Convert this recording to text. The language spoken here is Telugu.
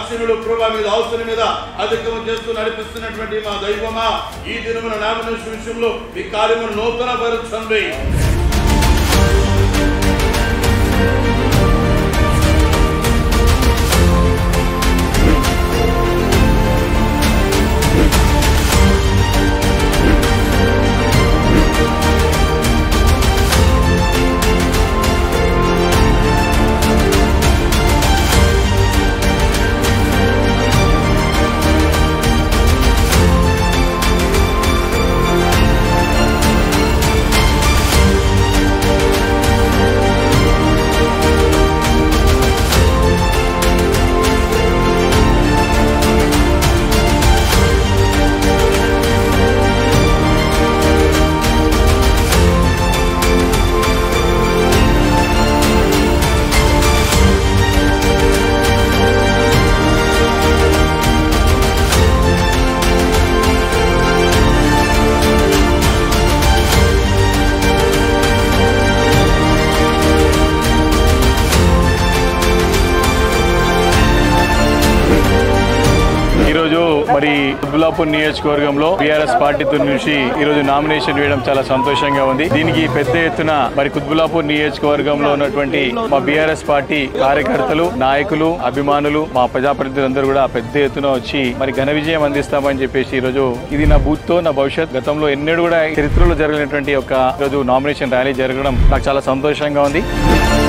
ఆశీనులు ప్రభా మీద అవసరం మీద అధికము చేస్తూ నడిపిస్తున్నటువంటి మా దైవమా ఈ దినమున నామినేషన్ విషయంలో మీ కార్యమును నూతన పరచండి ఈ రోజు మరి కుత్బులాపూర్ నియోజకవర్గంలో బీఆర్ఎస్ పార్టీ నుంచి ఈ రోజు నామినేషన్ వేయడం చాలా సంతోషంగా ఉంది దీనికి పెద్ద ఎత్తున మరి కుత్బులాపూర్ నియోజకవర్గంలో ఉన్నటువంటి మా బీఆర్ఎస్ పార్టీ కార్యకర్తలు నాయకులు అభిమానులు మా ప్రజాప్రతినిధులందరూ కూడా పెద్ద ఎత్తున వచ్చి మరి ఘన విజయం అందిస్తామని చెప్పేసి ఈ రోజు ఇది నా బూత్ తో నా భవిష్యత్ గతంలో ఎన్నడూ కూడా చరిత్రలో జరిగినటువంటి ఒక రోజు నామినేషన్ ర్యాలీ జరగడం నాకు చాలా సంతోషంగా ఉంది